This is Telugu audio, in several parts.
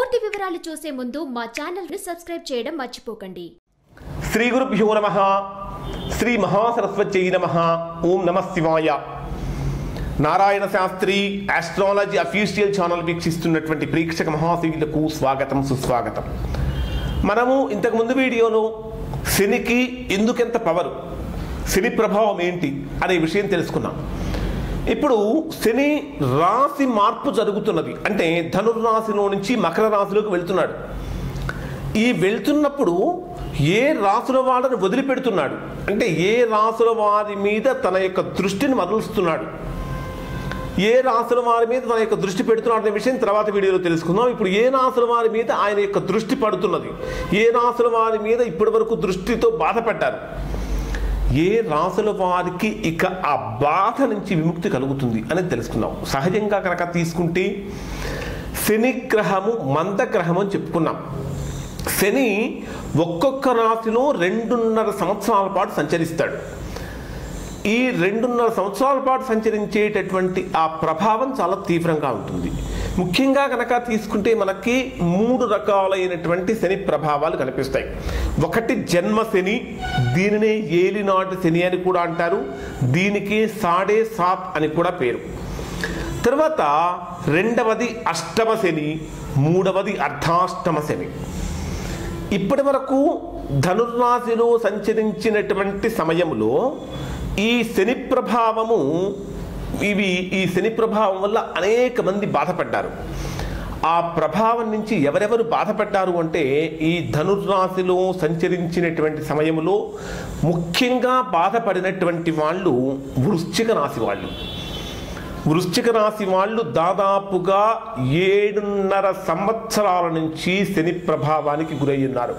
పూర్తి వివరాలు చూసే ముందు మా ఛానల్ ని సబ్స్క్రైబ్ చేయడం మర్చిపోకండి శ్రీ గురుభ్యో నమ శ్రీ మహాసరస్వత్యై నమ ఓం నమ శివాయ Narayana Sastri astrology official channel వీక్షిస్తున్నటువంటి ప్రేక్షక మహాశీలకు స్వాగతం సుస్వాగతం మనము ఇంతకు ముందు వీడియోలో శనికి ఎందుకెంత పవర్ శని ప్రభావం ఏంటి అనే విషయం తెలుసుకున్నాం ఇప్పుడు శని రాశి మార్పు జరుగుతున్నది అంటే ధనుర్రాశిలో నుంచి మకర రాశిలోకి వెళ్తున్నాడు ఈ వెళ్తున్నప్పుడు ఏ రాసుల వాళ్ళని వదిలిపెడుతున్నాడు అంటే ఏ రాసుల వారి మీద తన యొక్క దృష్టిని మరలుస్తున్నాడు ఏ రాసుల వారి మీద తన యొక్క దృష్టి పెడుతున్నాడు అనే విషయం తర్వాత వీడియోలో తెలుసుకుందాం ఇప్పుడు ఏ రాసుల వారి మీద ఆయన యొక్క దృష్టి పడుతున్నది ఏ రాసుల వారి మీద ఇప్పటి వరకు దృష్టితో బాధపడ్డారు ఏ రాసుల వారికి ఇక ఆ బాధ నుంచి విముక్తి కలుగుతుంది అనేది తెలుసుకుందాం సహజంగా కనుక తీసుకుంటే శని గ్రహము మందగ్రహం అని చెప్పుకున్నాం శని ఒక్కొక్క రాశిలో రెండున్నర సంవత్సరాల పాటు సంచరిస్తాడు ఈ రెండున్నర సంవత్సరాల పాటు సంచరించేటటువంటి ఆ ప్రభావం చాలా తీవ్రంగా ఉంటుంది ముఖ్యంగా కనుక తీసుకుంటే మనకి మూడు రకాలైనటువంటి శని ప్రభావాలు కనిపిస్తాయి ఒకటి జన్మ శని దీనినే ఏలినాటి శని అని కూడా అంటారు దీనికి సాడే సాత్ అని కూడా పేరు తర్వాత రెండవది అష్టమ శని మూడవది అర్ధాష్టమ శని ఇప్పటి వరకు ధనుర్రాశిలో సంచరించినటువంటి సమయంలో ఈ శని ప్రభావము ఇవి ఈ శని ప్రభావం వల్ల అనేక మంది బాధపడ్డారు ఆ ప్రభావం నుంచి ఎవరెవరు బాధపడ్డారు అంటే ఈ ధనుర్రాశిలో సంచరించినటువంటి సమయంలో ముఖ్యంగా బాధపడినటువంటి వాళ్ళు వృశ్చిక రాశి వాళ్ళు వృశ్చిక రాశి వాళ్ళు దాదాపుగా ఏడున్నర సంవత్సరాల నుంచి శని ప్రభావానికి గురై ఉన్నారు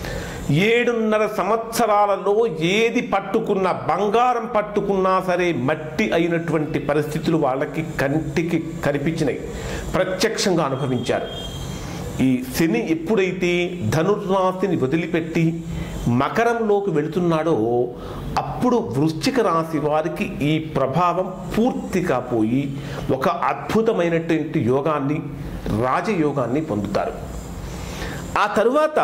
ఏడున్నర సంవత్సరాలలో ఏది పట్టుకున్నా బంగారం పట్టుకున్నా సరే మట్టి అయినటువంటి పరిస్థితులు వాళ్ళకి కంటికి కనిపించినాయి ప్రత్యక్షంగా అనుభవించారు ఈ శని ఎప్పుడైతే ధనుర్రాశిని వదిలిపెట్టి మకరంలోకి వెళుతున్నాడో అప్పుడు వృశ్చిక రాశి వారికి ఈ ప్రభావం పూర్తిగా పోయి ఒక అద్భుతమైనటువంటి యోగాన్ని రాజయోగాన్ని పొందుతారు ఆ తరువాత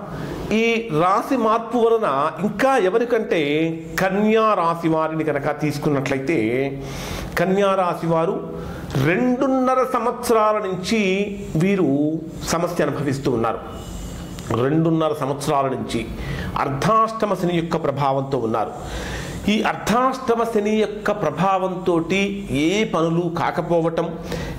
ఈ రాశి మార్పు వలన ఇంకా ఎవరికంటే కన్యా రాశి వారిని కనుక తీసుకున్నట్లయితే కన్యా రాశి వారు రెండున్నర సంవత్సరాల నుంచి వీరు సమస్య అనుభవిస్తూ ఉన్నారు రెండున్నర సంవత్సరాల నుంచి అర్ధాష్టమ శని యొక్క ప్రభావంతో ఉన్నారు ఈ అర్ధాష్టమ శని యొక్క ప్రభావంతో ఏ పనులు కాకపోవటం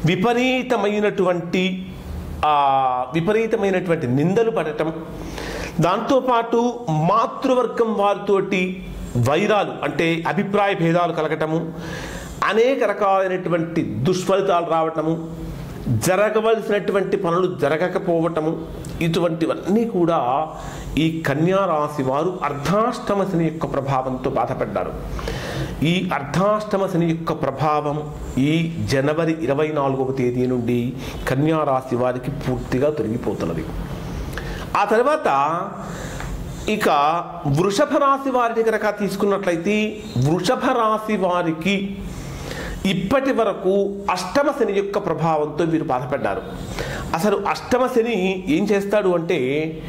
విపరీతమైనటువంటి ఆ విపరీతమైనటువంటి నిందలు పడటం దాంతోపాటు మాతృవర్గం వారితోటి వైరాలు అంటే అభిప్రాయ భేదాలు కలగటము అనేక రకాలైనటువంటి దుష్ఫలితాలు రావటము జరగవలసినటువంటి పనులు జరగకపోవటము ఇటువంటివన్నీ కూడా ఈ కన్యా రాశి వారు అర్ధాష్టమ శని యొక్క ప్రభావంతో బాధపడ్డారు ఈ అర్ధాష్టమ శని యొక్క ప్రభావం ఈ జనవరి ఇరవై నాలుగవ తేదీ నుండి కన్యా రాశి వారికి పూర్తిగా తొలగిపోతున్నది ఆ తర్వాత ఇక వృషభ రాశి వారిని కనుక తీసుకున్నట్లయితే వృషభ రాశి వారికి ఇప్పటి వరకు అష్టమ శని యొక్క ప్రభావంతో వీరు బాధపడ్డారు అసలు అష్టమ శని ఏం చేస్తాడు అంటే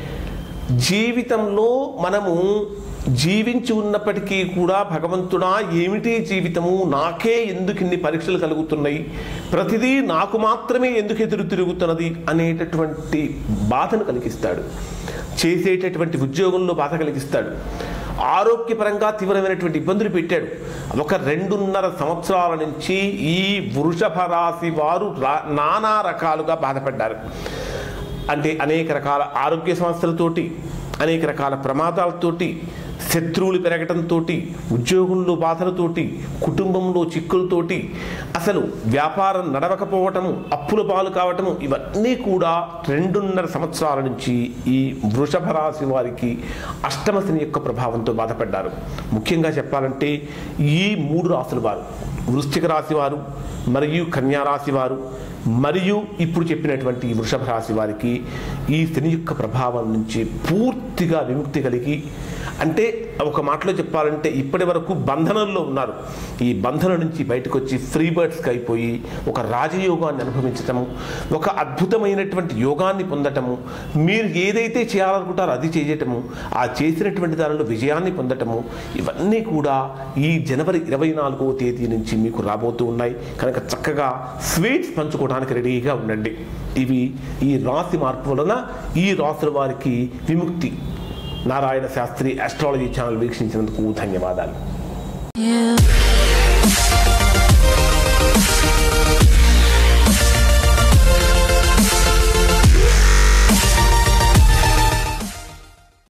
జీవితంలో మనము జీవించి ఉన్నప్పటికీ కూడా భగవంతుడా ఏమిటి జీవితము నాకే ఎందుకు ఇన్ని పరీక్షలు కలుగుతున్నాయి ప్రతిదీ నాకు మాత్రమే ఎందుకు ఎదురు తిరుగుతున్నది అనేటటువంటి బాధను కలిగిస్తాడు చేసేటటువంటి ఉద్యోగంలో బాధ కలిగిస్తాడు ఆరోగ్యపరంగా తీవ్రమైనటువంటి ఇబ్బందులు పెట్టాడు ఒక రెండున్నర సంవత్సరాల నుంచి ఈ వృషభ రాశి వారు రా- నానా రకాలుగా బాధపడ్డారు అంటే అనేక రకాల ఆరోగ్య సమస్యలతోటి అనేక రకాల ప్రమాదాలతోటి శత్రువులు పెరగటంతో ఉద్యోగంలో బాధలతోటి కుటుంబంలో చిక్కులతోటి అసలు వ్యాపారం నడవకపోవటము అప్పుల పాలు కావటము ఇవన్నీ కూడా రెండున్నర సంవత్సరాల నుంచి ఈ వృషభ రాశి వారికి అష్టమ శని యొక్క ప్రభావంతో బాధపడ్డారు ముఖ్యంగా చెప్పాలంటే ఈ మూడు రాశుల వారు వృశ్చిక రాశి వారు మరియు కన్యా రాశి వారు మరియు ఇప్పుడు చెప్పినటువంటి ఈ వృషభ రాశి వారికి ఈ శని యొక్క ప్రభావం నుంచి పూర్తిగా విముక్తి కలిగి అంటే ఒక మాటలో చెప్పాలంటే ఇప్పటి వరకు బంధనంలో ఉన్నారు ఈ బంధనం నుంచి బయటకు వచ్చి ఫ్రీ బర్డ్స్కి అయిపోయి ఒక రాజయోగాన్ని అనుభవించటము ఒక అద్భుతమైనటువంటి యోగాన్ని పొందటము మీరు ఏదైతే చేయాలనుకుంటారో అది చేయటము ఆ చేసినటువంటి దానిలో విజయాన్ని పొందటము ఇవన్నీ కూడా ఈ జనవరి ఇరవై నాలుగవ తేదీ నుంచి మీకు రాబోతూ ఉన్నాయి కనుక చక్కగా స్వీట్స్ పంచుకోవడానికి రెడీగా ఉండండి ఇవి ఈ రాశి మార్పు వలన ఈ రాసుల వారికి విముక్తి నారాయణ శాస్త్రి ఆస్ట్రాలజీ ఛానల్ వీక్షించినందుకు ధన్యవాదాలు Yeah.